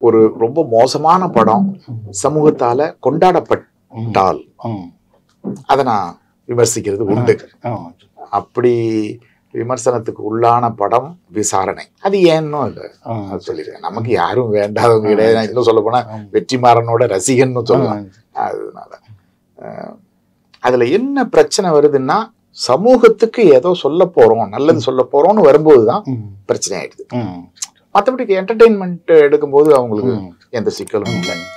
ஒரு ரொம்ப மோசமான படம் சமூகத்தால கொண்டாடப்பட்டால் ம். அதை நான் விமர்சிக்கிறது உண்டு ஆ. அப்படி விமர்சனத்துக்கு உள்ளான படம் விசாரணை அது ஏன்னும் இல்லை ஆ. அது சொல்லியிருக்கேன் நமக்கு யாரும் வேண்டாதவங்க கிடையாது நான் இன்னும் சொல்ல போனா ஆமா. வெற்றிமாறனோட ரசிகன்னு சொல்லலாம் அதனால அஹ், அதுல என்ன பிரச்சனை வருதுன்னா சமூகத்துக்கு ஏதோ சொல்ல போறோம் நல்லது சொல்ல போறோம்னு வரும்போது தான் ம். பிரச்சனை ஆயிடுது ம். மற்றபடி என்டர்டெயின்மெண்ட் எடுக்கும்போது அவங்களுக்கு ம். எந்த சிக்கலும் இல்லை ம்.